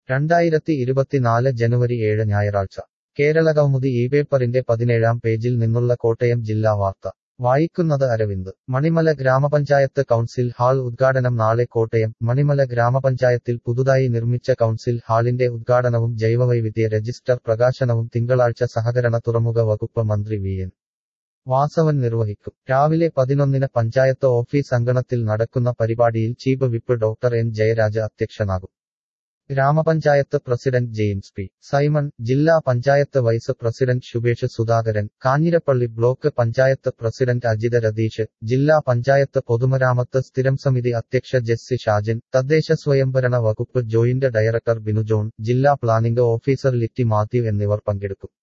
രണ്ടായിരത്തി ഇരുപത്തിനാല് ജനുവരി ഏഴ് ഞായറാഴ്ച കേരളകൗമുദി ഈ പേപ്പറിന്റെ പതിനേഴാം പേജിൽ നിന്നുള്ള കോട്ടയം ജില്ലാ വാർത്ത വായിക്കുന്നത് അരവിന്ദ് മണിമല ഗ്രാമപഞ്ചായത്ത് കൗൺസിൽ ഹാൾ ഉദ്ഘാടനം നാളെ കോട്ടയം മണിമല ഗ്രാമപഞ്ചായത്തിൽ പുതുതായി നിർമ്മിച്ച കൗൺസിൽ ഹാളിന്റെ ഉദ്ഘാടനവും ജൈവവൈവിധ്യ രജിസ്റ്റർ പ്രകാശനവും തിങ്കളാഴ്ച സഹകരണ തുറമുഖ വകുപ്പ് മന്ത്രി വി എൻ വാസവൻ നിർവഹിക്കും രാവിലെ പതിനൊന്നിന് പഞ്ചായത്ത് ഓഫീസ് അങ്കണത്തിൽ നടക്കുന്ന പരിപാടിയിൽ chief whip doctor N Jayaraja അധ്യക്ഷനാകും ഗ്രാമപഞ്ചായത്ത് പ്രസിഡന്റ് ജെയിംസ് പി സൈമൺ ജില്ലാ panchayat vice president Shubhesh Sudhakaran Kanjirappally block panchayat president Ajitha Ratheesh ജില്ലാ പഞ്ചായത്ത് പൊതുമരാമത്ത് സ്ഥിരം സമിതി അധ്യക്ഷ ജെസ്സി ഷാജൻ തദ്ദേശ സ്വയംഭരണ വകുപ്പ് ജോയിന്റ് ഡയറക്ടർ ബിനു ജോൺ ജില്ലാ പ്ലാനിംഗ് ഓഫീസർ ലിറ്റി മാത്യു എന്നിവർ പങ്കെടുക്കും